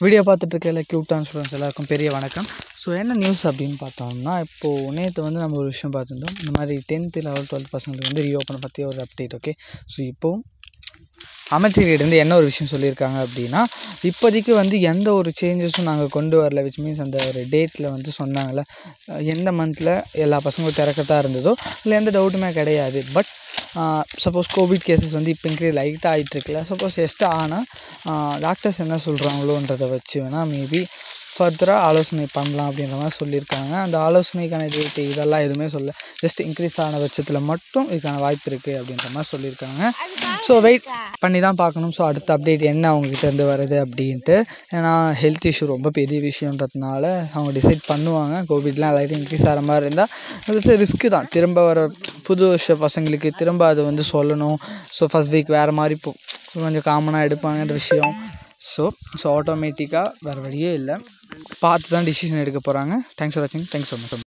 video பார்த்துட்டு இருக்க எல்லா க்யூட்டான ஸ்டூடெண்ட்ஸ் எல்லாருக்கும் பெரிய வணக்கம் ஸோ என்ன நியூஸ் அப்படின்னு பார்த்தோம்னா இப்போது நேற்று வந்து நம்ம ஒரு விஷயம் பார்த்துருந்தோம் இந்த மாதிரி டென்த்து லெவல் டுவெல்த் பசங்களுக்கு வந்து ரீஓப்பன் பற்றி ஒரு அப்டேட் ஓகே ஸோ இப்போது அமைச்சர்கிட்ட என்ன ஒரு விஷயம் சொல்லியிருக்காங்க அப்படின்னா இப்போதைக்கு வந்து எந்த ஒரு சேஞ்சஸும் நாங்கள் கொண்டு வரல விச் மீன்ஸ் அந்த ஒரு டேட்டில் வந்து சொன்னாங்கல்ல அஹ் எந்த மந்தில் எல்லா பசங்களும் திறக்கத்தான் இருந்ததோ இல்லை எந்த டவுட்டுமே கிடையாது பட் சப்போஸ் கோவிட் கேசஸ் வந்து இப்போ இன்க்ரீஸ் லைட்டாக ஆகிட்டுருக்குல்ல சப்போஸ் எஸ்ட்டு ஆனால் டாக்டர்ஸ் என்ன சொல்கிறாங்களோன்றதை வச்சு வேணால் மேபி ஃபர்தராக ஆலோசனை பண்ணலாம் அப்படின்ற மாதிரி சொல்லியிருக்காங்க அந்த ஆலோசனைக்கான டேட்டு இதெல்லாம் எதுவுமே சொல்ல ஜஸ்ட் இன்க்ரீஸ் ஆன பட்சத்தில் மட்டும் இதுக்கான வாய்ப்பு இருக்குது அப்படின்ற மாதிரி சொல்லியிருக்காங்க ஸோ வெயிட் பண்ணி தான் பார்க்கணும் ஸோ அடுத்த அப்டேட் என்ன அவங்ககிட்ட இருந்து வருது அப்படின்ட்டு ஏன்னா ஹெல்த் இஷ்யூ ரொம்ப பெரிய விஷயன்றதுனால அவங்க டிசைட் பண்ணுவாங்க கோவிட்லாம் லைட்டாக இன்க்ரீஸ் ஆகிற மாதிரி இருந்தால் அது ரிஸ்க்கு தான் திரும்ப வர புது வருஷ பசங்களுக்கு திரும்ப அது வந்து சொல்லணும் ஸோ ஃபஸ்ட் வீக் வேறு மாதிரி போ கொஞ்சம் காமனாக எடுப்பாங்கன்ற விஷயம் ஸோ ஸோ ஆட்டோமேட்டிக்காக வேறு வழியே இல்லை பார்த்து தான் டிசிஷன் எடுக்க போகிறாங்க தேங்க்ஸ் ஃபார் வாட்சிங் தேங்க்ஸ் ஸோ மச்